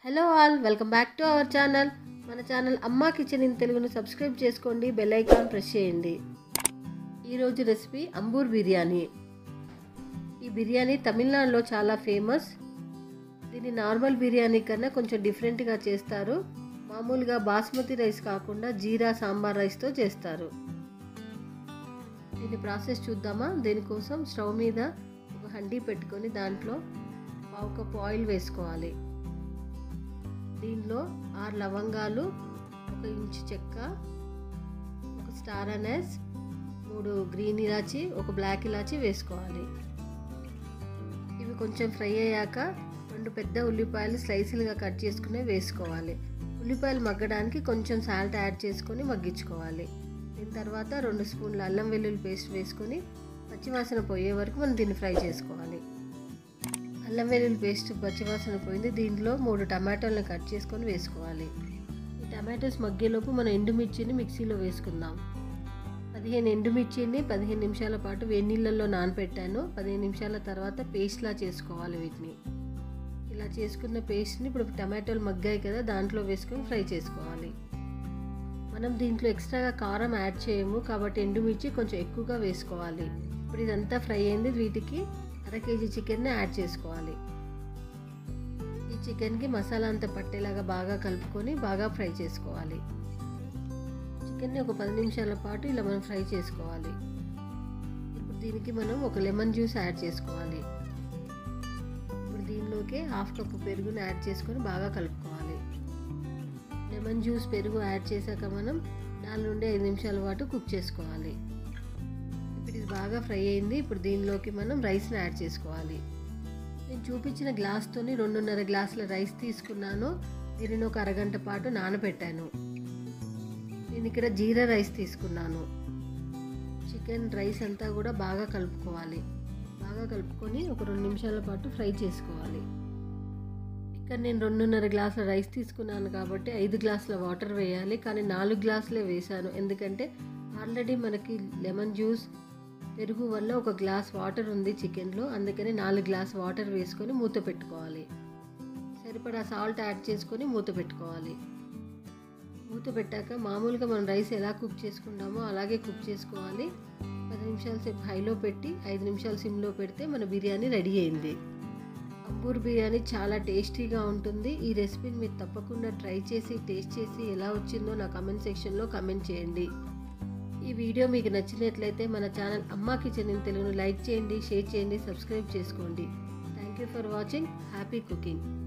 hello all welcome back to our channel మన channel Amma kitchen in తెలుగును subscribe చేసుకోండి bell icon press చేయండి ఈరోజు రెసిపీ అంబూర్ బిర్యానీ ఈ బిర్యానీ తమిళనాడులో చాలా ఫేమస్ దీన్ని నార్మల్ బిర్యానీ కన్నా కొంచెం డిఫరెంట్గా చేస్తారు మామూలుగా బాస్మతి రైస్ కాకుండా జీరా సాంబార్ రైస్తో చేస్తారు దీని ప్రాసెస్ చూద్దామా దీనికోసం స్టవ్ మీద ఒక హండీ పెట్టుకొని దాంట్లో పావు కప్పు ఆయిల్ వేసుకోవాలి దీనిలో ఆరు లవంగాలు ఒక ఇంచు చెక్క ఒక స్టార్ అనెస్ మూడు గ్రీన్ ఇలాచి ఒక బ్లాక్ ఇలాచి వేసుకోవాలి ఇవి కొంచెం ఫ్రై అయ్యాక రెండు పెద్ద ఉల్లిపాయలు స్లైసులుగా కట్ చేసుకుని వేసుకోవాలి ఉల్లిపాయలు మగ్గడానికి కొంచెం సాల్ట్ యాడ్ చేసుకొని మగ్గించుకోవాలి దీని తర్వాత రెండు స్పూన్ల అల్లం వెల్లుల్లి పేస్ట్ వేసుకొని పచ్చివాసన పోయే వరకు మనం దీన్ని ఫ్రై చేసుకోవాలి అల్లం వెల్లుల్లి పేస్ట్ పచ్చివాసన పోయింది దీంట్లో మూడు టమాటోలను కట్ చేసుకొని వేసుకోవాలి ఈ టమాటోస్ మగ్గేలోపు మనం ఎండుమిర్చిని మిక్సీలో వేసుకుందాం పదిహేను ఎండుమిర్చిని పదిహేను నిమిషాల పాటు వేడి నీళ్ళల్లో నానబెట్టాను పదిహేను నిమిషాల తర్వాత పేస్ట్లా చేసుకోవాలి వీటిని ఇలా చేసుకున్న పేస్ట్ని ఇప్పుడు టమాటోలు మగ్గాయి కదా దాంట్లో వేసుకొని ఫ్రై చేసుకోవాలి మనం దీంట్లో ఎక్స్ట్రాగా కారం యాడ్ చేయము కాబట్టి ఎండుమిర్చి కొంచెం ఎక్కువగా వేసుకోవాలి ఇప్పుడు ఇదంతా ఫ్రై అయింది వీటికి అర కేజీ చికెన్ని యాడ్ చేసుకోవాలి ఈ చికెన్కి మసాలా అంతా పట్టేలాగా బాగా కలుపుకొని బాగా ఫ్రై చేసుకోవాలి చికెన్ని ఒక పది నిమిషాల పాటు ఇలా మనం ఫ్రై చేసుకోవాలి ఇప్పుడు దీనికి మనం ఒక లెమన్ జ్యూస్ యాడ్ చేసుకోవాలి ఇప్పుడు దీనిలోకి హాఫ్ కప్పు పెరుగుని యాడ్ చేసుకొని బాగా కలుపుకోవాలి లెమన్ జ్యూస్ పెరుగు యాడ్ చేశాక మనం నాలుగు నుండి ఐదు నిమిషాల పాటు కుక్ చేసుకోవాలి ఇప్పుడు ఇది బాగా ఫ్రై అయింది ఇప్పుడు దీనిలోకి మనం రైస్ని యాడ్ చేసుకోవాలి నేను చూపించిన గ్లాస్తోని రెండున్నర గ్లాసుల రైస్ తీసుకున్నాను దీనిని ఒక అరగంట పాటు నానబెట్టాను నేను ఇక్కడ జీరా రైస్ తీసుకున్నాను చికెన్ రైస్ అంతా కూడా బాగా కలుపుకోవాలి బాగా కలుపుకొని ఒక రెండు నిమిషాల పాటు ఫ్రై చేసుకోవాలి ఇక్కడ నేను రెండున్నర గ్లాసుల రైస్ తీసుకున్నాను కాబట్టి ఐదు గ్లాసుల వాటర్ వేయాలి కానీ నాలుగు గ్లాసులే వేసాను ఎందుకంటే ఆల్రెడీ మనకి లెమన్ జ్యూస్ పెరుగు వల్ల ఒక గ్లాస్ వాటర్ ఉంది చికెన్లో అందుకని నాలుగు గ్లాస్ వాటర్ వేసుకొని మూత పెట్టుకోవాలి సరిపడా సాల్ట్ యాడ్ చేసుకొని మూత పెట్టుకోవాలి మూత పెట్టాక మామూలుగా మనం రైస్ ఎలా కుక్ చేసుకుంటామో అలాగే కుక్ చేసుకోవాలి పది నిమిషాల సేపు హైలో పెట్టి ఐదు నిమిషాలు సిమ్లో పెడితే మన బిర్యానీ రెడీ అయింది అంబూర్ బిర్యానీ చాలా టేస్టీగా ఉంటుంది ఈ రెసిపీని మీరు తప్పకుండా ట్రై చేసి టేస్ట్ చేసి ఎలా వచ్చిందో నా కమెంట్ సెక్షన్లో కమెంట్ చేయండి ఈ వీడియో మీకు నచ్చినట్లయితే మన ఛానల్ అమ్మా కిచెన్ ఇన్ తెలుగును లైక్ చేయండి షేర్ చేయండి సబ్స్క్రైబ్ చేసుకోండి thank you for watching happy cooking